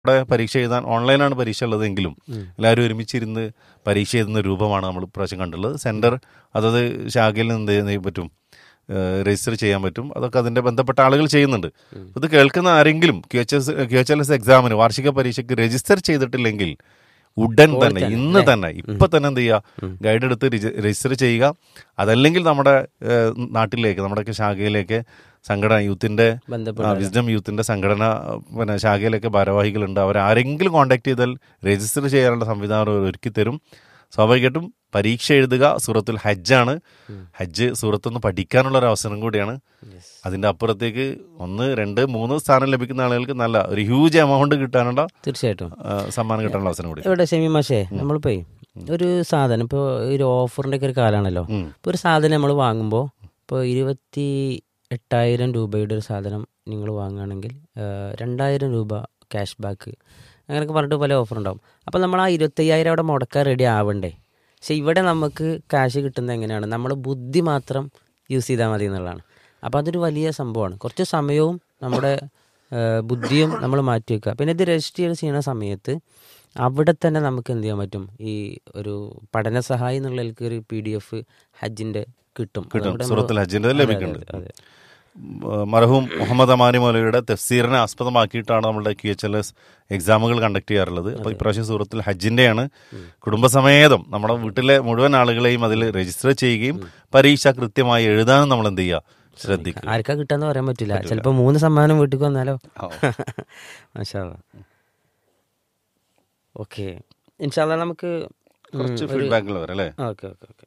ഇവിടെ പരീക്ഷ എഴുതാൻ ഓൺലൈനാണ് പരീക്ഷ ഉള്ളതെങ്കിലും എല്ലാവരും ഒരുമിച്ചിരുന്ന് പരീക്ഷ എഴുതുന്ന രൂപമാണ് നമ്മൾ ഇപ്രാവശ്യം കണ്ടുള്ളത് സെൻറ്റർ അതത് ശാഖയിൽ നിന്ന് എന്ത് ചെയ്യാൻ പറ്റും രജിസ്റ്റർ ചെയ്യാൻ പറ്റും അതൊക്കെ അതിൻ്റെ ബന്ധപ്പെട്ട ആളുകൾ ചെയ്യുന്നുണ്ട് ഇത് കേൾക്കുന്ന ആരെങ്കിലും Q H S Q H L S എക്സാമിന് വാർഷിക പരീക്ഷയ്ക്ക് രജിസ്റ്റർ ചെയ്തിട്ടില്ലെങ്കിൽ ഉടൻ തന്നെ ഇന്ന് തന്നെ ഇപ്പൊ തന്നെ എന്ത് ചെയ്യുക ഗൈഡ് എടുത്ത് രജി- രജിസ്റ്റർ ചെയ്യുക അതല്ലെങ്കിൽ നമ്മുടെ ഏഹ്, നാട്ടിലേക്ക് നമ്മുടെയൊക്കെ ശാഖയിലേക്ക് സംഘടന യൂത്തിന്റെ ബന്ധപ്പെട്ട വിസ്ഡം യൂത്തിന്റെ സംഘടന പിന്നെ ശാഖയിലൊക്കെ ഭാരവാഹികളുണ്ട് അവരാരെങ്കിലും കോൺടാക്ട് ചെയ്താൽ രജിസ്റ്റർ ചെയ്യാനുള്ള സംവിധാനം ഒരുക്കി തരും സ്വാഭാവികമായിട്ടും പരീക്ഷ എഴുതുക സൂറത്തുൽ ഹജ്ജാണ് ഹജ്ജ് സൂറത്തൊന്ന് പഠിക്കാനുള്ള ഒരു അവസരം കൂടിയാണ് അതിന്റെ അപ്പുറത്തേക്ക് ഒന്ന് രണ്ട് മൂന്ന് സ്ഥാനം ലഭിക്കുന്ന ആളുകൾക്ക് നല്ല ഒരു ഹ്യൂജ് എമൗണ്ട് കിട്ടാനുള്ള തീർച്ചയായിട്ടും ആ, സമ്മാനം കിട്ടാനുള്ള അവസരം കൂടി ഇവിടെ ഷെമി മാഷേ നമ്മളിപ്പോ ഒരു സാധനം ഇപ്പോൾ ഒരു ഓഫറിന്റെ ഒക്കെ ഒരു കാലാണല്ലോ ഉം. ഇപ്പോൾ ഒരു സാധനം നമ്മൾ വാങ്ങുമ്പോൾ ഇപ്പോൾ ഇരുപത്തി എട്ടായിരം രൂപയുടെ ഒരു സാധനം നിങ്ങൾ വാങ്ങുകയാണെങ്കിൽ ആ, രണ്ടായിരം രൂപ ക്യാഷ് ബാക്ക് അങ്ങനെയൊക്കെ പറഞ്ഞിട്ട് പല ഓഫർ ഉണ്ടാവും അപ്പോൾ നമ്മൾ ആ ഇരുപത്തയ്യായിരം അവിടെ മുടക്കാൻ റെഡി ആവണ്ടേ പക്ഷെ ഇവിടെ നമുക്ക് കാശ് കിട്ടുന്നത് എങ്ങനെയാണ് നമ്മൾ ബുദ്ധി മാത്രം യൂസ് ചെയ്താൽ മതി എന്നുള്ളതാണ് അപ്പോൾ അതൊരു വലിയ സംഭവമാണ് കുറച്ച് സമയവും നമ്മുടെ ആ, ബുദ്ധിയും നമ്മൾ മാറ്റി വെക്കുക പിന്നെ ഇത് രജിസ്റ്റർ ചെയ്യുന്ന സമയത്ത് അവിടെ തന്നെ നമുക്ക് എന്ത് ചെയ്യാൻ പറ്റും ഈ ഒരു പഠന സഹായി എന്നുള്ള ഒരു പി ഡി എഫ് ഹജ്ജിന്റെ കിട്ടും കിട്ടും അതുകൊണ്ട് സൂറത്തുൽ നമ്മള് ഹജ്ജിന്റെ അതെ, ലഭിക്കുന്നുണ്ട് അതെ, അതെ. മർഹൂം മുഹമ്മദ് അമാനി മൗലയുടെ തഫ്സീറിനെ ആസ്പദമാക്കിയിട്ടാണ് നമ്മുടെ ക്യു എച്ച് എൽ എസ് എക്സാമുകൾ കണ്ടക്ട് ചെയ്യാറുള്ളത് അപ്പോൾ ഇപ്രാവശ്യം സൂറത്തുൽ ഹജ്ജിന്റെയാണ് കുടുംബസമേതം നമ്മുടെ വീട്ടിലെ മുഴുവൻ ആളുകളെയും അതിൽ രജിസ്റ്റർ ചെയ്യുകയും പരീക്ഷ കൃത്യമായി എഴുതാനും നമ്മൾ എന്ത് ചെയ്യുക ശ്രദ്ധിക്കുക ആർക്കാ കിട്ടാന്ന് പറയാൻ പറ്റില്ല ചിലപ്പോ മൂന്ന് സമ്മാനം വീട്ടിൽ വന്നാലോ ഓ. മാഷാ ഓക്കെ ഇൻഷാല്ല നമുക്ക് ഉം, കുറച്ച് ഒരു- ഫീഡ്ബാക്കുകൾ വരാം അല്ലേ ഓക്കെ ഓക്കെ ഓക്കെ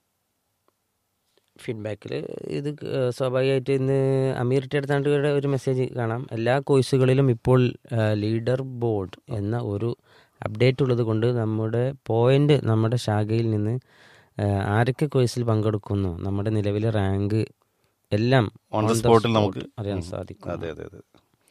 ഫീഡ്ബാക്കിൽ ഇത് ഏഹ്, സ്വാഭാവികമായിട്ട് ഇന്ന് അമീറിൻ്റെ അടുത്താണ്ട് ഇവിടെ ഒരു മെസ്സേജ് കാണാം എല്ലാ കോഴ്സുകളിലും ഇപ്പോൾ ലീഡർ ബോർഡ് എന്ന ഒരു അപ്ഡേറ്റ് ഉള്ളത് കൊണ്ട് നമ്മുടെ പോയിന്റ് നമ്മുടെ ശാഖയിൽ നിന്ന് ഏഹ്, ആരൊക്കെ കോഴ്സിൽ പങ്കെടുക്കുന്നു നമ്മുടെ നിലവിലെ റാങ്ക് എല്ലാം On the on the spot ൽ spot നമുക്ക് അറിയാൻ ഉം. സാധിക്കും അതെ അതെ അതെ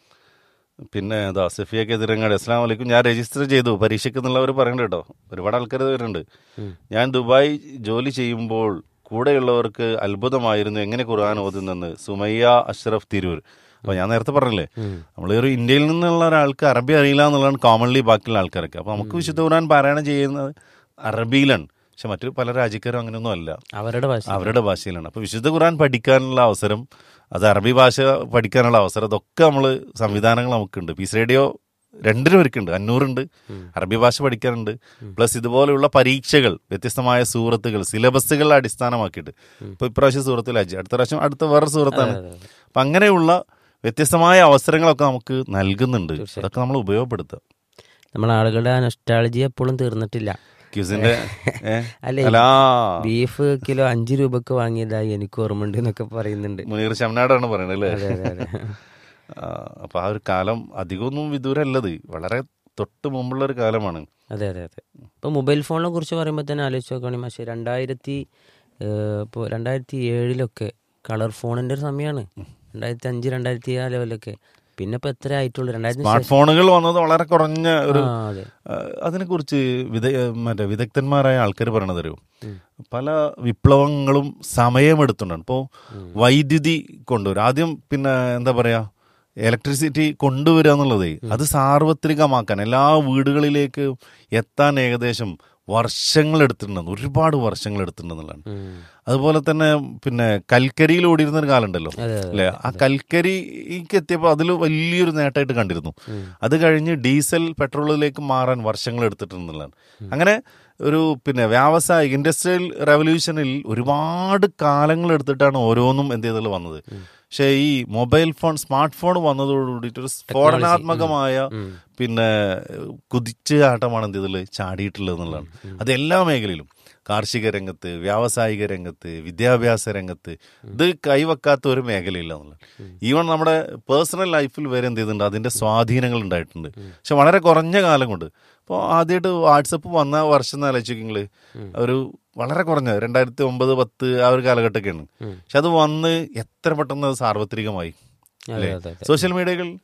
പിന്നെ അതാ സഫിയൊക്കെ എതിരങ്ങാട് അസ്ലാം വലൈക്കും ഞാൻ രജിസ്റ്റർ ചെയ്തു പരീക്ഷയ്ക്ക് എന്നുള്ളവർ പറയുന്നുണ്ട് കേട്ടോ ഒരുപാട് ആൾക്കാർ വരുന്നുണ്ട് ഉം. ഞാൻ ദുബായ് ജോലി ചെയ്യുമ്പോൾ കൂടെയുള്ളവർക്ക് അത്ഭുതമായിരുന്നു എങ്ങനെ ഖുർആൻ ഓതുന്നെന്ന് സുമയ്യ അഷ്റഫ് തിരൂർ അപ്പൊ ഞാൻ നേരത്തെ പറഞ്ഞില്ലേ ഉം. നമ്മൾ ഒരു ഇന്ത്യയിൽ നിന്നുള്ള ഒരാൾക്ക് അറബി അറിയില്ല എന്നുള്ളതാണ് കോമൺലി ബാക്കിയുള്ള ആൾക്കാർക്ക് അപ്പൊ നമുക്ക് വിശുദ്ധ ഖുർആൻ പാരായണം ചെയ്യുന്നത് അറബിയിലാണ് പക്ഷെ മറ്റു പല രാജ്യക്കാരും അങ്ങനെയൊന്നും അല്ല അവരുടെ ഭാഷ അവരുടെ ഭാഷയിലാണ് അപ്പോൾ വിശുദ്ധ ഖുർആൻ പഠിക്കാനുള്ള അവസരം അത് അറബി ഭാഷ പഠിക്കാനുള്ള അവസരം ഇതൊക്കെ നമ്മൾ സംവിധാനങ്ങൾ നമുക്കുണ്ട് പീസ് റേഡിയോ രണ്ടിനും ഒരുക്കുണ്ട് അഞ്ഞൂറുണ്ട് അറബി ഭാഷ പഠിക്കാനുണ്ട് പ്ലസ് ഇതുപോലെയുള്ള പരീക്ഷകൾ വ്യത്യസ്തമായ സൂറത്തുകൾ സിലബസുകൾ അടിസ്ഥാനമാക്കിയിട്ട് ഇപ്പൊ ഇപ്രാവശ്യം സൂറത്തിൽ അജ് അടുത്ത പ്രാവശ്യം അടുത്ത വേറെ സൂറത്താണ് അപ്പൊ അങ്ങനെയുള്ള വ്യത്യസ്തമായ അവസരങ്ങളൊക്കെ നമുക്ക് നൽകുന്നുണ്ട് അതൊക്കെ നമ്മൾ ഉപയോഗപ്പെടുത്തുക നമ്മളെ ആളുകളുടെ ആ നൊസ്റ്റാളജി എപ്പോഴും തീർന്നിട്ടില്ല ക്യൂസിന്റെ ഏ? അല്ലേ അല്ലാ ബീഫ് കിലോ അഞ്ച് രൂപക്ക് വാങ്ങിയതായി എനിക്ക് ഓർമ്മയുണ്ട് എന്നൊക്കെ പറയുന്നുണ്ട് മുനീർ ശമനാടാണ് പറയുന്നത് അല്ലേ അതെ അതെ അതെ ആ, അപ്പൊ ആ ഒരു കാലം അധികമൊന്നും വിദൂരല്ലത് വളരെ തൊട്ട് മുമ്പുള്ള ഒരു കാലമാണ് അതെ അതെ അതെ ഇപ്പോൾ മൊബൈൽ ഫോണിനെ കുറിച്ച് പറയുമ്പോൾ തന്നെ ആലോചിച്ച് നോക്കുകയാണെങ്കിൽ പക്ഷേ രണ്ടായിരത്തി ഇപ്പോൾ രണ്ടായിരത്തി ഏഴിലൊക്കെ കളർ ഫോണിൻ്റെ ഒരു സമയമാണ് രണ്ടായിരത്തി അഞ്ച് രണ്ടായിരത്തി ആ ലെവലൊക്കെ പിന്നെ ഇപ്പോൾ എത്ര ആയിട്ടുള്ളൂ രണ്ടായിരത്തി സ്മാർട്ട് ഫോണുകൾ വന്നത് വളരെ കുറഞ്ഞ ഒരു ആ അതെ ആ, അതിനെക്കുറിച്ച് വിദ മറ്റേ വിദഗ്ധന്മാരായ ആൾക്കാർ പറയണത് അറിയോ പല വിപ്ലവങ്ങളും സമയമെടുത്തുണ്ടാണ് ഇപ്പോൾ വൈദ്യുതി കൊണ്ടുവരും ആദ്യം പിന്നെ എന്താ പറയാ ഇലക്ട്രിസിറ്റി കൊണ്ടുവരിക എന്നുള്ളതേ അത് സാർവത്രികമാക്കാൻ എല്ലാ വീടുകളിലേക്ക് എത്താൻ ഏകദേശം വർഷങ്ങൾ എടുത്തിട്ടുണ്ടെന്ന് ഒരുപാട് വർഷങ്ങൾ എടുത്തിട്ടുണ്ടെന്നുള്ളതാണ് ഉം. അതുപോലെ തന്നെ പിന്നെ കൽക്കരിയിൽ ഓടിയിരുന്ന ഒരു കാലം ഉണ്ടല്ലോ അതെ, അതെ, അല്ലെ ആ കൽക്കരിക്ക് എത്തിയപ്പോൾ അതിൽ വലിയൊരു നേട്ടമായിട്ട് കണ്ടിരുന്നു അത് കഴിഞ്ഞ് ഡീസൽ പെട്രോളിലേക്ക് മാറാൻ വർഷങ്ങൾ എടുത്തിട്ടുണ്ടെന്നുള്ളതാണ് അങ്ങനെ ഒരു പിന്നെ വ്യാവസായിക ഇൻഡസ്ട്രിയൽ റെവല്യൂഷനിൽ ഒരുപാട് കാലങ്ങൾ എടുത്തിട്ടാണ് ഓരോന്നും എന്ത് ചെയ്തുള്ള വന്നത് പക്ഷേ ഈ മൊബൈൽ ഫോൺ സ്മാർട്ട് ഫോൺ വന്നതോട് കൂടിയിട്ട് ഒരു സ്ഫോടനാത്മകമായ പിന്നെ കുതിച്ച് ആട്ടമാണ് എന്ത് ചെയ്തുള്ളത് ചാടിയിട്ടുള്ളത് എന്നുള്ളതാണ് അത് എല്ലാ മേഖലയിലും കാർഷിക രംഗത്ത് വ്യാവസായിക രംഗത്ത് വിദ്യാഭ്യാസ രംഗത്ത് ഇത് കൈവെക്കാത്ത ഒരു മേഖലയില്ല എന്നുള്ളത് ഈവൻ നമ്മുടെ പേഴ്സണൽ ലൈഫിൽ വരെ എന്ത് ചെയ്തിട്ടുണ്ട് അതിന്റെ സ്വാധീനങ്ങൾ ഉണ്ടായിട്ടുണ്ട് പക്ഷെ വളരെ കുറഞ്ഞ കാലം കൊണ്ട് ഇപ്പോൾ ആദ്യമായിട്ട് വാട്സപ്പ് വന്ന വർഷം എന്ന് ആലോചിക്കുങ്ങൾ ഒരു വളരെ കുറഞ്ഞ രണ്ടായിരത്തി ഒമ്പത് പത്ത് ആ ഒരു കാലഘട്ടമൊക്കെയാണ് പക്ഷെ അത് വന്ന് എത്ര പെട്ടെന്ന് അത് സാർവത്രികമായി അതെ അല്ലേ അതെ അതെ സോഷ്യൽ മീഡിയകൾ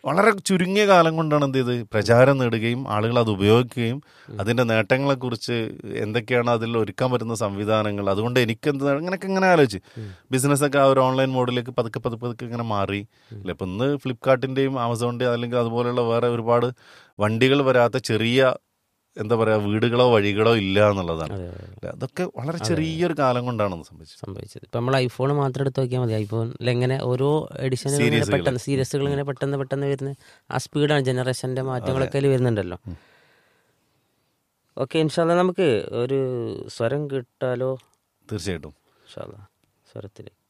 വളരെ ചുരുങ്ങിയ കാലം കൊണ്ടാണ് എന്ത് ചെയ്ത് പ്രചാരം നേടുകയും ആളുകൾ അത് ഉപയോഗിക്കുകയും അതിന്റെ നേട്ടങ്ങളെക്കുറിച്ച് എന്തൊക്കെയാണ് അതിൽ ഒരുക്കാൻ പറ്റുന്ന സംവിധാനങ്ങൾ അതുകൊണ്ട് എനിക്കെന്ത് അങ്ങനെയൊക്കെ ഇങ്ങനെ ആലോചിച്ച് ബിസിനസ്സൊക്കെ ആ ഒരു ഓൺലൈൻ മോഡിലേക്ക് പതുക്കെ പതുക്കെ പതുക്കെ ഇങ്ങനെ മാറി അല്ലെ ഇപ്പം ഇന്ന് ഫ്ലിപ്കാർട്ടിന്റെയും ആമസോണിന്റെയും അല്ലെങ്കിൽ അതുപോലെയുള്ള വേറെ ഒരുപാട് വണ്ടികൾ വരാത്ത ചെറിയ എന്താ പറയാ വീടുകളോ വഴികളോ ഇല്ല എന്നുള്ളതാണ് അതെ, അതെ. അല്ലേ? അതൊക്കെ വളരെ ചെറിയൊരു കാലം കൊണ്ടാണ് സംഭവിച്ചത് സംഭവിച്ചത് ഇപ്പം നമ്മൾ ഐഫോൺ മാത്രം എടുത്ത് നോക്കിയാൽ മതി ഐഫോണിൽ എങ്ങനെ ഓരോ എഡിഷനും ഇങ്ങനെ Seriesകള്. പെട്ടെന്ന് സീരീസുകൾ ഇങ്ങനെ പെട്ടെന്ന് പെട്ടെന്ന് വരുന്ന ആ സ്പീഡാണ് ജനറേഷന്റെ മാറ്റങ്ങളൊക്കെ അതിൽ വരുന്നുണ്ടല്ലോ ഓക്കെ ഇൻഷാല്ല നമുക്ക് ഒരു സ്വരം കിട്ടാലോ തീർച്ചയായിട്ടും ഇൻഷാല്ല സ്വരത്തിൽ